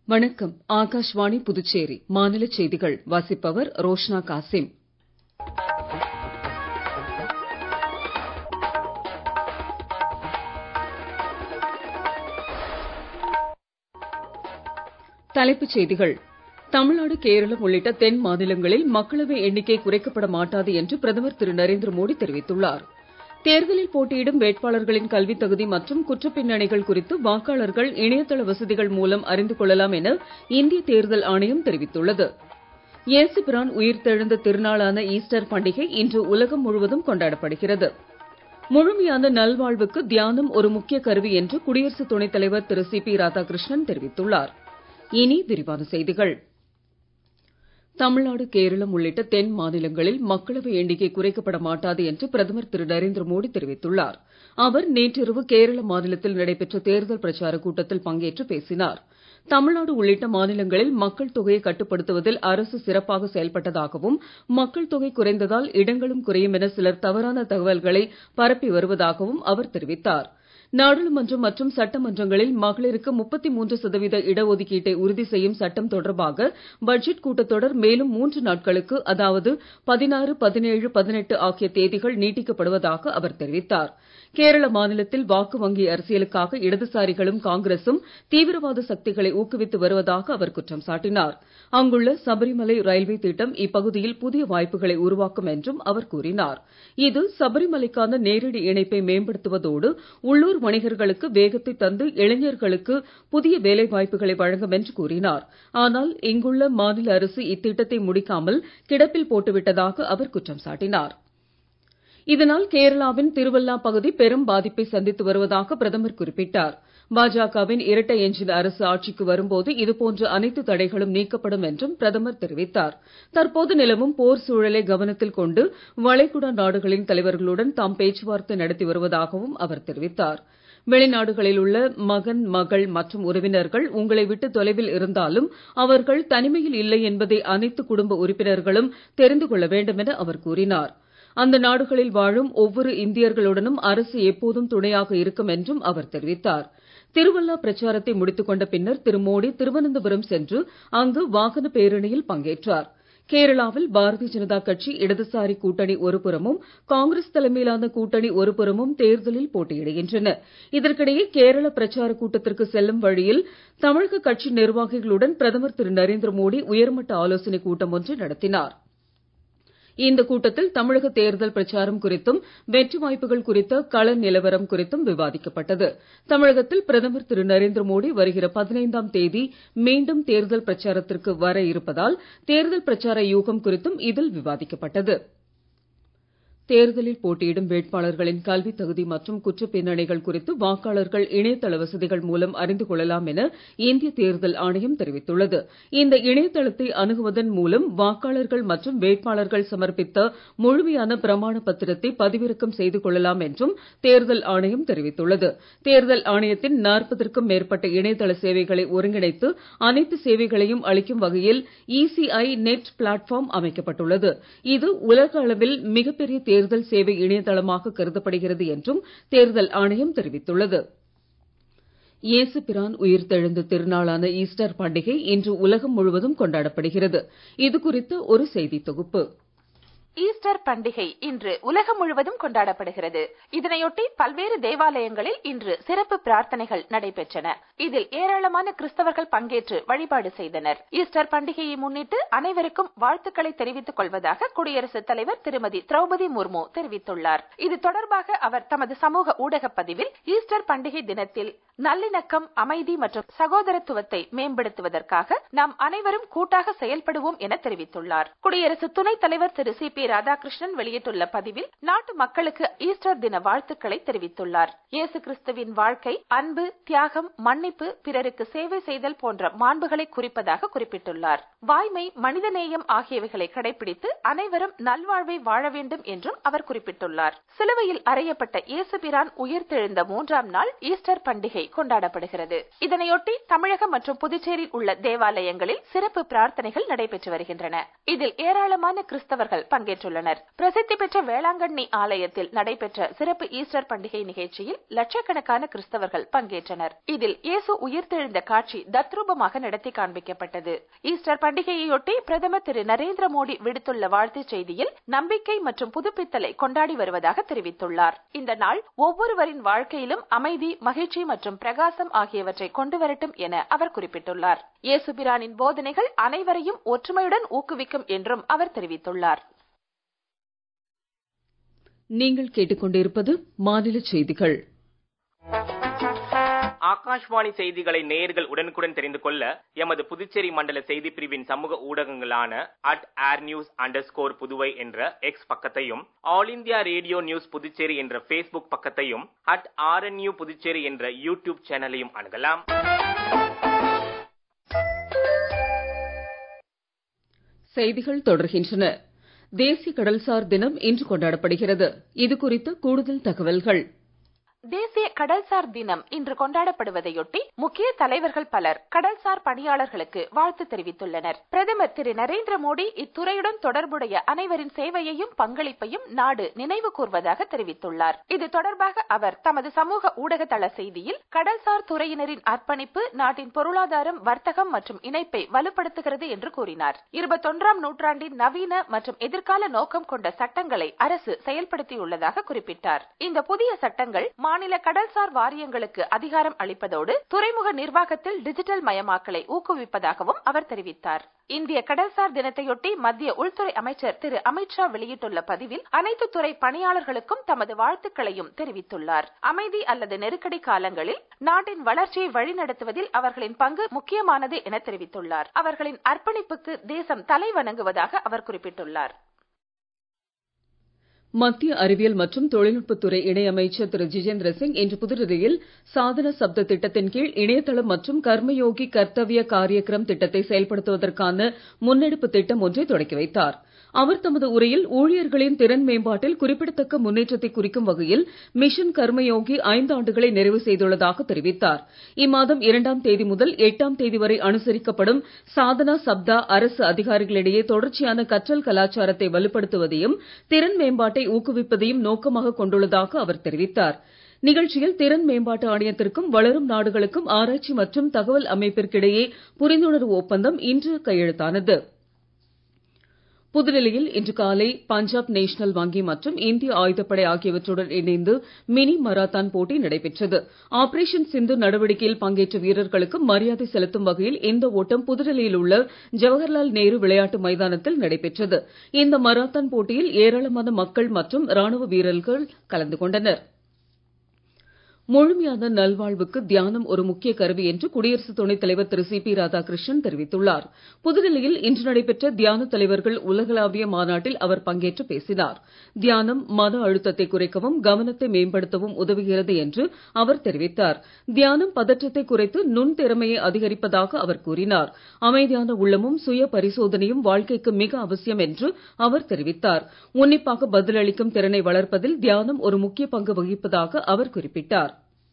வணக்கம் ஆகாஷ்வாணி புதுச்சேரி மாநிலச் செய்திகள் வாசிப்பவர் ரோஷ்னா காசிம் தலைப்புச் செய்திகள் தமிழ்நாடு கேரளம் உள்ளிட்ட தென் மாநிலங்களில் மக்களவை எண்ணிக்கை குறைக்கப்பட மாட்டாது என்று பிரதமர் திரு நரேந்திர மோடி தெரிவித்துள்ளார் தேர்தலில் போட்டியிடும் வேட்பாளர்களின் கல்வித் தகுதி மற்றும் குற்றப் பின்னணிகள் குறித்து வாக்காளர்கள் இணையதள வசதிகள் மூலம் அறிந்து கொள்ளலாம் என இந்திய தேர்தல் ஆணையம் தெரிவித்துள்ளது இயேசு பிரான் உயிர்த்தெழுந்த திருநாளான ஈஸ்டர் பண்டிகை இன்று உலகம் முழுவதும் கொண்டாடப்படுகிறது முழுமையான நல்வாழ்வுக்கு தியானம் ஒரு முக்கிய கருவி என்று குடியரசு துணைத் தலைவர் திரு சி பி ராதாகிருஷ்ணன் தெரிவித்துள்ளார் இனி விரிவான செய்திகள் தமிழ்நாடு கேரளம் உள்ளிட்ட தென் மாநிலங்களில் மக்களவை எண்ணிக்கை குறைக்கப்பட மாட்டாது என்று பிரதமர் திரு நரேந்திர மோடி தெரிவித்துள்ளார் அவர் நேற்றிரவு கேரள மாநிலத்தில் நடைபெற்ற தேர்தல் பிரச்சாரக் கூட்டத்தில் பங்கேற்று பேசினார் தமிழ்நாடு உள்ளிட்ட மாநிலங்களில் மக்கள் தொகையை கட்டுப்படுத்துவதில் அரசு சிறப்பாக செயல்பட்டதாகவும் மக்கள் தொகை குறைந்ததால் இடங்களும் குறையும் என சிலர் தவறான தகவல்களை பரப்பி வருவதாகவும் அவர் தெரிவித்தார் நாடாளுமன்றம் மற்றும் சட்டமன்றங்களில் மகளிருக்கு முப்பத்தி மூன்று சதவீத இடஒதுக்கீட்டை உறுதி செய்யும் சட்டம் தொடர்பாக பட்ஜெட் கூட்டத்தொடர் மேலும் மூன்று நாட்களுக்கு அதாவது பதினாறு பதினேழு பதினெட்டு ஆகிய தேதிகள் நீட்டிக்கப்படுவதாக அவர் தெரிவித்தார் கேரள மாநிலத்தில் வாக்கு வங்கி அரசியலுக்காக இடதுசாரிகளும் காங்கிரசும் தீவிரவாத சக்திகளை ஊக்குவித்து வருவதாக அவர் குற்றம் சாட்டினார் அங்குள்ள சபரிமலை ரயில்வே திட்டம் இப்பகுதியில் புதிய வாய்ப்புகளை உருவாக்கும் என்றும் அவர் கூறினார் இது சபரிமலைக்கான நேரடி இணைப்பை மேம்படுத்துவதோடு உள்ளூர் வணிகர்களுக்கு வேகத்தை தந்து இளைஞர்களுக்கு புதிய வேலை வாய்ப்புகளை வழங்கும் என்று கூறினார் ஆனால் இங்குள்ள மாநில அரசு இத்திட்டத்தை முடிக்காமல் கிடப்பில் போட்டுவிட்டதாக அவர் குற்றம் சாட்டினார் இதனால் கேரளாவின் திருவல்லா பகுதி பெரும் பாதிப்பை சந்தித்து வருவதாக பிரதமர் குறிப்பிட்டார் பாஜகவின் இரட்டை எஞ்சின் அரசு ஆட்சிக்கு வரும்போது இதுபோன்ற அனைத்து தடைகளும் நீக்கப்படும் என்றும் பிரதமர் தெரிவித்தார் தற்போது நிலவும் போர் சூழலை கவனத்தில் கொண்டு வளைகுடா நாடுகளின் தலைவர்களுடன் தாம் பேச்சுவார்த்தை நடத்தி வருவதாகவும் அவர் தெரிவித்தார் வெளிநாடுகளில் உள்ள மகன் மகள் மற்றும் உறவினர்கள் உங்களை விட்டு தொலைவில் இருந்தாலும் அவர்கள் தனிமையில் இல்லை என்பதை அனைத்து குடும்ப உறுப்பினர்களும் தெரிந்து கொள்ள வேண்டும் என அவர் கூறினார் அந்த நாடுகளில் வாழும் ஒவ்வொரு இந்தியர்களுடனும் அரசு எப்போதும் துணையாக இருக்கும் என்றும் அவர் தெரிவித்தார் திருவல்லா பிரச்சாரத்தை முடித்துக் கொண்ட பின்னர் திரு மோடி திருவனந்தபுரம் சென்று அங்கு வாகன பேரணியில் பங்கேற்றார் கேரளாவில் பாரதிய ஜனதா கட்சி இடதுசாரி கூட்டணி ஒருபுறமும் காங்கிரஸ் தலைமையிலான கூட்டணி ஒருபுறமும் தேர்தலில் போட்டியிடுகின்றன இதற்கிடையே கேரள பிரச்சார கூட்டத்திற்கு செல்லும் வழியில் தமிழக கட்சி நிர்வாகிகளுடன் பிரதமர் திரு நரேந்திர மோடி உயர்மட்ட ஆலோசனைக் கூட்டம் ஒன்றை நடத்தினார் இந்த கூட்டத்தில் தமிழக தேர்தல் பிரச்சாரம் குறித்தும் வெற்றி வாய்ப்புகள் குறித்த கள நிலவரம் குறித்தும் விவாதிக்கப்பட்டது தமிழகத்தில் பிரதமர் திரு நரேந்திர மோடி வருகிற பதினைந்தாம் தேதி மீண்டும் தேர்தல் பிரச்சாரத்திற்கு வர இருப்பதால் தேர்தல் பிரச்சார யூகம் குறித்தும் இதில் விவாதிக்கப்பட்டது தேர்தலில் போட்டியிடும் வேட்பாளர்களின் கல்வித் தகுதி மற்றும் குற்றப் பின்னணிகள் குறித்து வாக்காளர்கள் இணையதள வசதிகள் மூலம் அறிந்து கொள்ளலாம் என இந்திய தேர்தல் ஆணையம் தெரிவித்துள்ளது இந்த இணையதளத்தை அணுகுவதன் மூலம் வாக்காளர்கள் மற்றும் வேட்பாளர்கள் சமர்ப்பித்த முழுமையான பிரமாண பத்திரத்தை பதிவிறக்கம் செய்து கொள்ளலாம் என்றும் தேர்தல் ஆணையம் தெரிவித்துள்ளது தேர்தல் ஆணையத்தின் நாற்பதற்கும் மேற்பட்ட இணையதள சேவைகளை ஒருங்கிணைத்து அனைத்து சேவைகளையும் அளிக்கும் வகையில் இசிஐ நெட் பிளாட்பார்ம் அமைக்கப்பட்டுள்ளது இது உலக அளவில் மிகப்பெரிய தேர்தல் சேவை இணையதளமாக கருதப்படுகிறது என்றும் தேர்தல் ஆணையம் தெரிவித்துள்ளது இயேசு பிரான் உயிர்த்தெழுந்த திருநாளான ஈஸ்டர் பண்டிகை இன்று உலகம் முழுவதும் கொண்டாடப்படுகிறது இது குறித்த ஒரு செய்தி தொகுப்பு ஈஸ்டர் பண்டிகை இன்று உலகம் முழுவதும் கொண்டாடப்படுகிறது இதனையொட்டி பல்வேறு தேவாலயங்களில் இன்று சிறப்பு பிரார்த்தனைகள் நடைபெற்றன இதில் ஏராளமான கிறிஸ்தவர்கள் பங்கேற்று வழிபாடு செய்தனர் ஈஸ்டர் பண்டிகையை முன்னிட்டு அனைவருக்கும் வாழ்த்துக்களை தெரிவித்துக் கொள்வதாக குடியரசுத் தலைவர் திருமதி திரௌபதி முர்மு தெரிவித்துள்ளார் இது தொடர்பாக அவர் தமது சமூக ஊடக பதிவில் ஈஸ்டர் பண்டிகை தினத்தில் நல்லிணக்கம் அமைதி மற்றும் சகோதரத்துவத்தை மேம்படுத்துவதற்காக நாம் அனைவரும் கூட்டாக செயல்படுவோம் என தெரிவித்துள்ளார் குடியரசு துணைத் தலைவர் திரு சி பி ராதாகிருஷ்ணன் வெளியிட்டுள்ள பதிவில் நாட்டு மக்களுக்கு ஈஸ்டர் தின வாழ்த்துக்களை தெரிவித்துள்ளார் இயேசு கிறிஸ்துவின் வாழ்க்கை அன்பு தியாகம் மன்னிப்பு பிறருக்கு சேவை செய்தல் போன்ற மாண்புகளை குறிப்பதாக குறிப்பிட்டுள்ளார் வாய்மை மனிதநேயம் ஆகியவைகளை கடைபிடித்து அனைவரும் நல்வாழ்வை வாழ வேண்டும் என்றும் அவர் குறிப்பிட்டுள்ளார் சிலுவையில் அறையப்பட்ட இயேசு பிரான் உயிர்த்தெழுந்த மூன்றாம் நாள் ஈஸ்டர் பண்டிகை கொண்டாடப்படுகிறது இதனையொட்டி தமிழகம் மற்றும் புதுச்சேரியில் உள்ள தேவாலயங்களில் சிறப்பு பிரார்த்தனைகள் நடைபெற்று வருகின்றன இதில் ஏராளமான கிறிஸ்தவர்கள் பங்கேற்று பங்கேற்றுள்ளனர் பிரசித்தி பெற்ற வேளாங்கண்ணி ஆலயத்தில் நடைபெற்ற சிறப்பு ஈஸ்டர் பண்டிகை நிகழ்ச்சியில் லட்சக்கணக்கான கிறிஸ்தவர்கள் பங்கேற்றனர் இதில் இயேசு உயிர்த்தெழுந்த காட்சி தத்ரூபமாக நடத்தி காண்பிக்கப்பட்டது ஈஸ்டர் பண்டிகையையொட்டி பிரதமர் திரு நரேந்திர மோடி விடுத்துள்ள வாழ்த்துச் செய்தியில் நம்பிக்கை மற்றும் புதுப்பித்தலை கொண்டாடி வருவதாக தெரிவித்துள்ளார் இந்த நாள் ஒவ்வொருவரின் வாழ்க்கையிலும் அமைதி மகிழ்ச்சி மற்றும் பிரகாசம் ஆகியவற்றை கொண்டு வரட்டும் என அவர் குறிப்பிட்டுள்ளார் இயேசுபிரானின் போதனைகள் அனைவரையும் ஒற்றுமையுடன் ஊக்குவிக்கும் என்றும் அவர் தெரிவித்துள்ளார் நீங்கள் கேட்டுக்கொண்டிருப்பது மாநில செய்திகள் ஆகாஷ்வாணி செய்திகளை நேயர்கள் உடனுக்குடன் தெரிந்து கொள்ள எமது புதுச்சேரி மண்டல செய்தி பிரிவின் சமூக ஊடகங்களான at air news under score Puduvai என்ற எக்ஸ் பக்கத்தையும் all India radio news Puducherry என்ற பேஸ்புக் பக்கத்தையும் அட் ஆர்என்யூ புதுச்சேரி என்ற யூடியூப் சேனலையும் அணுகலாம் செய்திகள் தொடர்கின்றன தேசிய கடல்சார் தினம் இன்று கொண்டாடப்படுகிறது இது குறித்த கூடுதல் தகவல்கள் தேசிய கடல்சார் தினம் இன்று கொண்டாடப்படுவதையொட்டி முக்கிய தலைவர்கள் பலர் கடல்சார் பணியாளர்களுக்கு வாழ்த்து தெரிவித்துள்ளனர் பிரதமர் திரு நரேந்திர மோடி இத்துறையுடன் தொடர்புடைய அனைவரின் சேவையையும் பங்களிப்பையும் நாடு நினைவு கூர்வதாக தெரிவித்துள்ளார் இது தொடர்பாக அவர் தமது சமூக ஊடக தள செய்தியில் கடல்சார் துறையினரின் அர்ப்பணிப்பு நாட்டின் பொருளாதாரம் வர்த்தகம் மற்றும் இணைப்பை வலுப்படுத்துகிறது என்று கூறினார் இருபத்தொன்றாம் நூற்றாண்டின் நவீன மற்றும் எதிர்கால நோக்கம் கொண்ட சட்டங்களை அரசு செயல்படுத்தியுள்ளதாக குறிப்பிட்டார் இந்த புதிய சட்டங்கள் மாநில கடல்சார் வாரியங்களுக்கு அதிகாரம் அளிப்பதோடு துறைமுக நிர்வாகத்தில் டிஜிட்டல் மயமாக்கலை ஊக்குவிப்பதாகவும் அவர் தெரிவித்தார் இந்திய கடல்சார் தினத்தையொட்டி மத்திய உள்துறை அமைச்சர் திரு அமித்ஷா வெளியிட்டுள்ள பதிவில் அனைத்து துறை பணியாளர்களுக்கும் தமது வாழ்த்துக்களையும் தெரிவித்துள்ளார் அமைதி அல்லது நெருக்கடி காலங்களில் நாட்டின் வளர்ச்சியை வழிநடத்துவதில் அவர்களின் பங்கு முக்கியமானது என தெரிவித்துள்ளார் அவர்களின் அர்ப்பணிப்புக்கு தேசம் தலை வணங்குவதாக அவர் குறிப்பிட்டுள்ளார் மத்திய அறிவியல் மற்றும் தொழில்நுட்பத்துறை இணையமைச்சர் திரு ஜிதேந்திர சிங் இன்று புதுடெல்லியில் சாதன சப்த திட்டத்தின் கீழ் இணையதளம் மற்றும் கர்மயோகி கர்த்தவ்ய காரியக்கிரம் திட்டத்தை செயல்படுத்துவதற்கான முன்னெடுப்பு திட்டம் ஒன்றை தொடக்கி வைத்தார் அவர் தமது உரையில் ஊழியர்களின் திறன் மேம்பாட்டில் குறிப்பிடத்தக்க முன்னேற்றத்தை குறிக்கும் வகையில் மிஷன் கர்மயோகி ஐந்து ஆண்டுகளை நிறைவு செய்துள்ளதாக தெரிவித்தார் இம்மாதம் இரண்டாம் தேதி முதல் எட்டாம் தேதி வரை அனுசரிக்கப்படும் சாதனா சப்தா அரசு அதிகாரிகளிடையே தொடர்ச்சியான கற்றல் கலாச்சாரத்தை வலுப்படுத்துவதையும் திறன் மேம்பாட்டை ஊக்குவிப்பதையும் நோக்கமாக கொண்டுள்ளதாக அவர் தெரிவித்தார் நிகழ்ச்சியில் திறன் மேம்பாட்டு ஆணையத்திற்கும் வளரும் நாடுகளுக்கும் ஆராய்ச்சி மற்றும் தகவல் அமைப்பிற்கிடையே புரிந்துணர்வு ஒப்பந்தம் இன்று கையெழுத்தானது புதுடெல்லியில் இன்று காலை பஞ்சாப் நேஷனல் வங்கி மற்றும் இந்திய ஆயுதப்படை ஆகியவற்றுடன் இணைந்து மினி மராத்தான் போட்டி நடைபெற்றது ஆபரேஷன் சிந்து நடவடிக்கையில் பங்கேற்ற வீரர்களுக்கு மரியாதை செலுத்தும் வகையில் இந்த ஓட்டம் புதுடெல்லியில் உள்ள ஜவஹர்லால் நேரு விளையாட்டு மைதானத்தில் நடைபெற்றது இந்த மராத்தான் போட்டியில் ஏராளமான மக்கள் மற்றும் ராணுவ வீரர்கள் கலந்து கொண்டனர் முழுமையான நல்வாழ்வுக்கு தியானம் ஒரு முக்கிய கருவி என்று குடியரசு துணைத் தலைவர் திரு சி பி ராதாகிருஷ்ணன் தெரிவித்துள்ளார் புதுடெல்லியில் இன்று நடைபெற்ற தியான தலைவர்கள் உலகளாவிய மாநாட்டில் அவர் பங்கேற்று பேசினார் தியானம் மன அழுத்தத்தை குறைக்கவும் கவனத்தை மேம்படுத்தவும் உதவுகிறது என்று அவர் தெரிவித்தார் தியானம் பதற்றத்தை குறைத்து நுண் திறமையை அதிகரிப்பதாக அவர் கூறினார் அமைதியான உள்ளமும் சுய பரிசோதனையும் வாழ்க்கைக்கு மிக அவசியம் என்று அவர் தெரிவித்தார் உன்னிப்பாக பதிலளிக்கும் திறனை வளர்ப்பதில் தியானம் ஒரு முக்கிய பங்கு வகிப்பதாக அவர் குறிப்பிட்டார்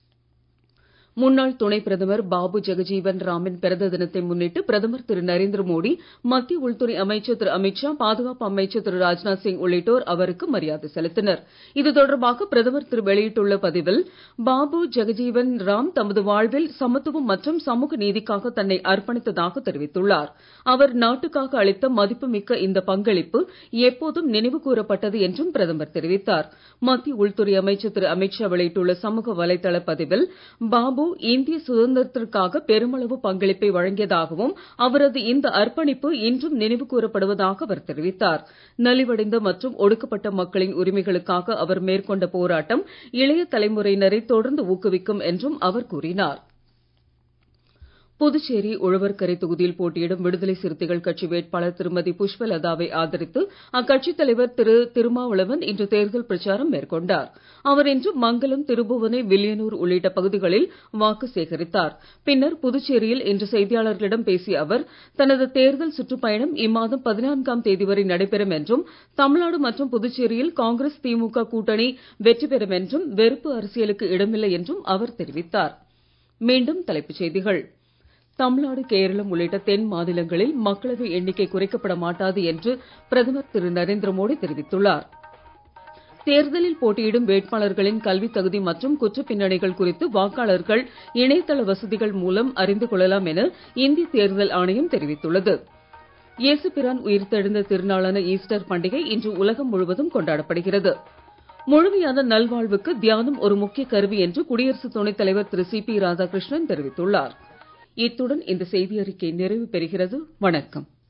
முன்னாள் துணை பிரதமர் பாபு ஜெகஜீவன் ராமின் பிறந்த தினத்தை முன்னிட்டு பிரதமர் திரு நரேந்திர மோடி மத்திய உள்துறை அமைச்சர் திரு அமித்ஷா பாதுகாப்பு அமைச்சர் திரு ராஜ்நாத் சிங் உள்ளிட்டோர் அவருக்கு மரியாதை செலுத்தினர் இது தொடர்பாக பிரதமர் திரு வெளியிட்டுள்ள பதிவில் பாபு ஜெகஜீவன் ராம் தமது வாழ்வில் சமத்துவம் மற்றும் சமூக நீதிக்காக தன்னை அர்ப்பணித்ததாக தெரிவித்துள்ளார் அவர் நாட்டுக்காக அளித்த மதிப்புமிக்க இந்த பங்களிப்பு எப்போதும் நினைவு கூறப்பட்டது என்றும் பிரதமர் தெரிவித்தார் மத்திய உள்துறை அமைச்சர் திரு அமித்ஷா வெளியிட்டுள்ள சமூக வலைதள பதிவில் பாபு இந்திய சுதந்திரத்திற்காக பெருமளவு பங்களிப்பை வழங்கியதாகவும் அவரது இந்த அர்ப்பணிப்பு இன்றும் நினைவு கூறப்படுவதாக அவர் தெரிவித்தார் நலிவடைந்த மற்றும் ஒடுக்கப்பட்ட மக்களின் உரிமைகளுக்காக அவர் மேற்கொண்ட போராட்டம் இளைய தலைமுறையினரை தொடர்ந்து ஊக்குவிக்கும் என்றும் அவர் கூறினார் புதுச்சேரி உழவர்கரை தொகுதியில் போட்டியிடும் விடுதலை சிறுத்தைகள் கட்சி வேட்பாளர் திருமதி புஷ்பலதாவை ஆதரித்து அக்கட்சித் தலைவர் திரு திருமாவளவன் இன்று தேர்தல் பிரச்சாரம் மேற்கொண்டார் அவர் இன்று மங்கலம் திருபுவனை வில்லியனூர் உள்ளிட்ட பகுதிகளில் வாக்கு சேகரித்தார் பின்னர் புதுச்சேரியில் இன்று செய்தியாளர்களிடம் பேசிய அவர் தனது தேர்தல் சுற்றுப்பயணம் இம்மாதம் பதினான்காம் தேதி வரை நடைபெறும் என்றும் தமிழ்நாடு மற்றும் புதுச்சேரியில் காங்கிரஸ் திமுக கூட்டணி வெற்றி பெறும் என்றும் வெறுப்பு அரசியலுக்கு இடமில்லை என்றும் அவர் தெரிவித்தார் மீண்டும் தலைப்புச் செய்திகள் தமிழ்நாடு கேரளம் உள்ளிட்ட தென் மாநிலங்களில் மக்களவை எண்ணிக்கை குறைக்கப்பட மாட்டாது என்று பிரதமர் திரு நரேந்திர மோடி தெரிவித்துள்ளார் தேர்தலில் போட்டியிடும் வேட்பாளர்களின் கல்வித் தகுதி மற்றும் குற்றப் பின்னணிகள் குறித்து வாக்காளர்கள் இணையதள வசதிகள் மூலம் அறிந்து கொள்ளலாம் என இந்திய தேர்தல் ஆணையம் தெரிவித்துள்ளது இயேசு பிரான் உயிர்த்தெழுந்த திருநாளான ஈஸ்டர் பண்டிகை இன்று உலகம் முழுவதும் கொண்டாடப்படுகிறது முழுமையான நல்வாழ்வுக்கு தியானம் ஒரு முக்கிய கருவி என்று குடியரசு துணைத் தலைவர் திரு சி பி ராதாகிருஷ்ணன் தெரிவித்துள்ளார் இத்துடன் இந்த செய்தி அறிக்கை நிறைவு பெறுகிறது வணக்கம்